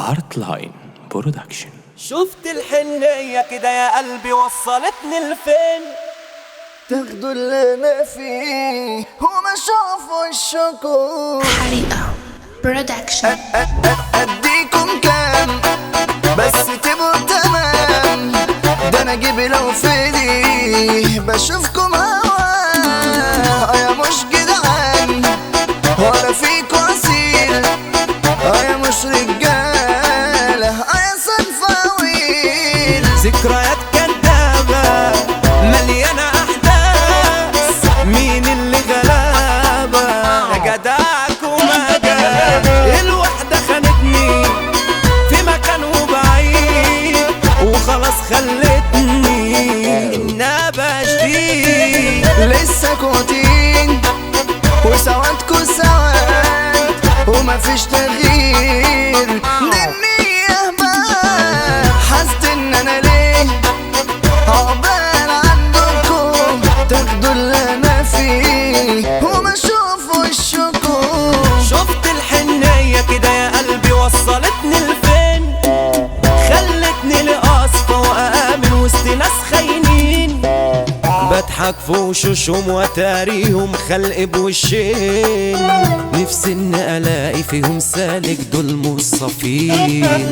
هارت لاين برودكشن شفت الحنية كده يا قلبي وصلتني لفين تاخدوا اللي انا فيه وما شافوا الشكور حريقة برودكشن اديكم كام بس تبقوا تمام ده انا جيبي لو فدي بشوفكم هوا يا مش جدعان ولا فيكوا اصيل يا مش رجاله يا صنفاويل ذكريات كدابة مليانة أحداث مين اللي غلابة يا جدعك وما جاب الوحدة خانتني في مكان وبعيد وخلاص خلتني النبى جديد لسه كوتين وسوادكوا سواد ومفيش تغيير دي النية بقى حاسس ان انا ليه عقبال عندكم تاخدوا اللي انا فيه وما اشوفوا الشكور شفت الحنية كده يا قلبي وصلتني لفين خلتني لأصفى وأآمن وسط ناس خاينين بضحك في وشوشهم وتاريهم خلق بوشين نفسي ان الاقي فيهم سالك دول مصفين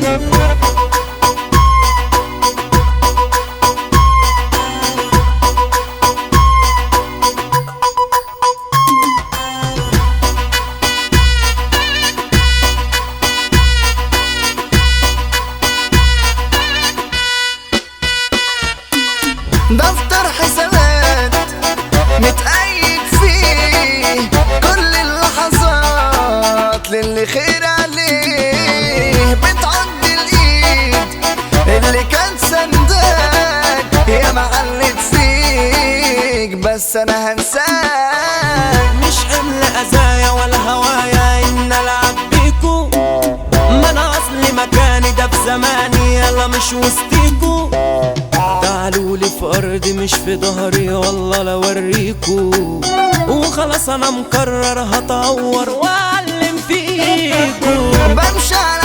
دفتر حسابات متأيد فيه كل اللحظات للي خير عليه بتعد الايد اللي كان سندك يا معلت فيك بس انا هنساك مش حمل أذايا ولا هوايا إن ألعب بيكو ما أنا أصلي مكاني ده في زماني يلا مش وسطيكو تعالوا لي في أرضي مش في ظهري والله لا أوريكو وخلاص أنا مقرر هطور وأعلم فيكو بمشي